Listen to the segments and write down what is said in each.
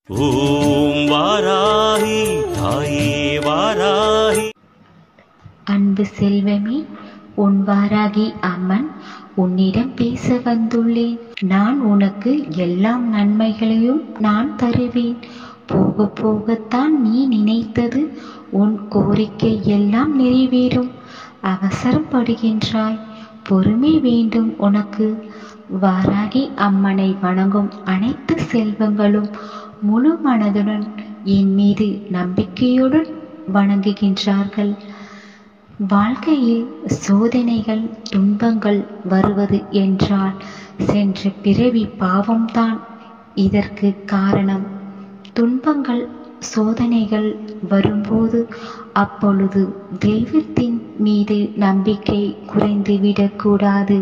ஓம் வாராகி தாயே வாராகி அன்பு செல்வமே உன் வாராகி அம்மன் உன்னிடம் பேச வந்துள்ளேன் நான் உனக்கு எல்லாம் நன்மைகளையும் நான் தருவேன் போக போகத்தான் நீ நினைத்தது உன் கோரிக்கை எல்லாம் நிறைவேறும் அவசரப்படுகின்றாய் பொறுமை வேண்டும் உனக்கு வாராகி அம்மனை வணங்கும் அனைத்து செல்வங்களும் முழு மனதுடன் என் மீது நம்பிக்கையுடன் வணங்குகின்றார்கள் வாழ்க்கையில் சோதனைகள் துன்பங்கள் வருவது என்றால் சென்ற பிறவி பாவம்தான் இதற்கு காரணம் துன்பங்கள் சோதனைகள் வரும்போது அப்பொழுது தெய்வத்தின் மீது நம்பிக்கை குறைந்துவிடக்கூடாது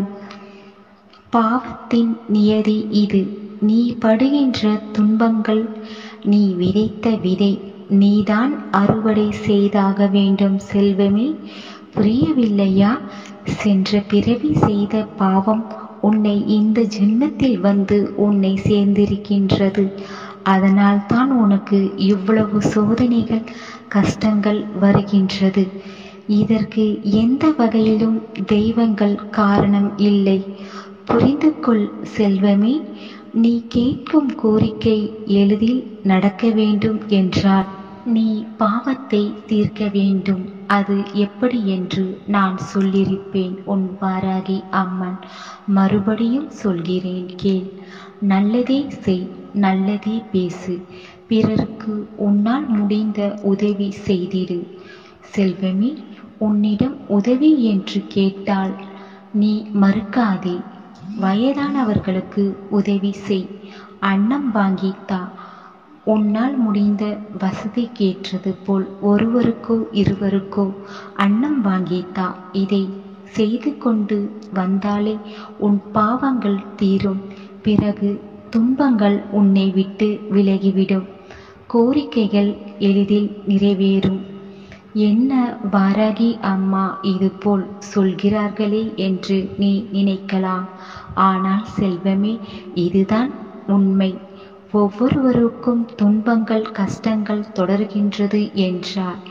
பாவத்தின் நியதி இது நீ படுகின்ற துன்பங்கள் நீ விதைத்த விதை நீதான் அறுவடை செய்தாக வேண்டும் செல்வமே புரியவில்லையா சென்ற பிறவி செய்த பாவம் உன்னை இந்த ஜென்மத்தில் வந்து உன்னை சேர்ந்திருக்கின்றது அதனால் தான் உனக்கு இவ்வளவு சோதனைகள் கஷ்டங்கள் வருகின்றது இதற்கு எந்த வகையிலும் தெய்வங்கள் காரணம் இல்லை புரிந்து கொள் செல்வமே நீ கேட்கும் கோரிக்கை எளிதில் நடக்க வேண்டும் என்றால் நீ பாவத்தை தீர்க்க வேண்டும் அது எப்படி என்று நான் சொல்லியிருப்பேன் உன் வாராகி அம்மன் மறுபடியும் சொல்கிறேன் கேள் நல்லதே செய் நல்லதே பேசு பிறருக்கு உன்னால் முடிந்த உதவி செய்திடு செல்வமே உன்னிடம் உதவி என்று கேட்டால் நீ மறுக்காதே வயதானவர்களுக்கு உதவி செய் அன்னம் வாங்கித்தா உன்னால் முடிந்த வசதிக்கேற்றது போல் ஒருவருக்கோ இருவருக்கோ அன்னம் வாங்கித்தா இதை செய்து கொண்டு வந்தாலே உன் பாவங்கள் தீரும் பிறகு துன்பங்கள் உன்னை விட்டு விலகிவிடும் கோரிக்கைகள் எளிதில் நிறைவேறும் என்ன வாராகி அம்மா இதுபோல் சொல்கிறார்களே என்று நீ நினைக்கலாம் ஆனால் செல்வமே இதுதான் உண்மை ஒவ்வொருவருக்கும் துன்பங்கள் கஷ்டங்கள் தொடர்கின்றது என்றால்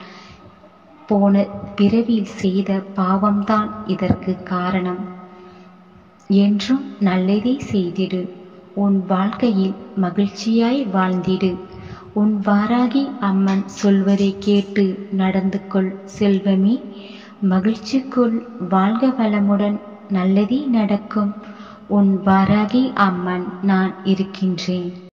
போன பிறவியில் செய்த பாவம்தான் இதற்கு காரணம் என்றும் நல்லதே செய்திடு உன் வாழ்க்கையில் மகிழ்ச்சியாய் வாழ்ந்திடு உன் வாராகி அம்மன் சொல்வதை கேட்டு நடந்து கொள் செல்வமே மகிழ்ச்சிக்குள் வாழ்க வளமுடன் நல்லதே நடக்கும் உன் வாராகி அம்மன் நான் இருக்கின்றேன்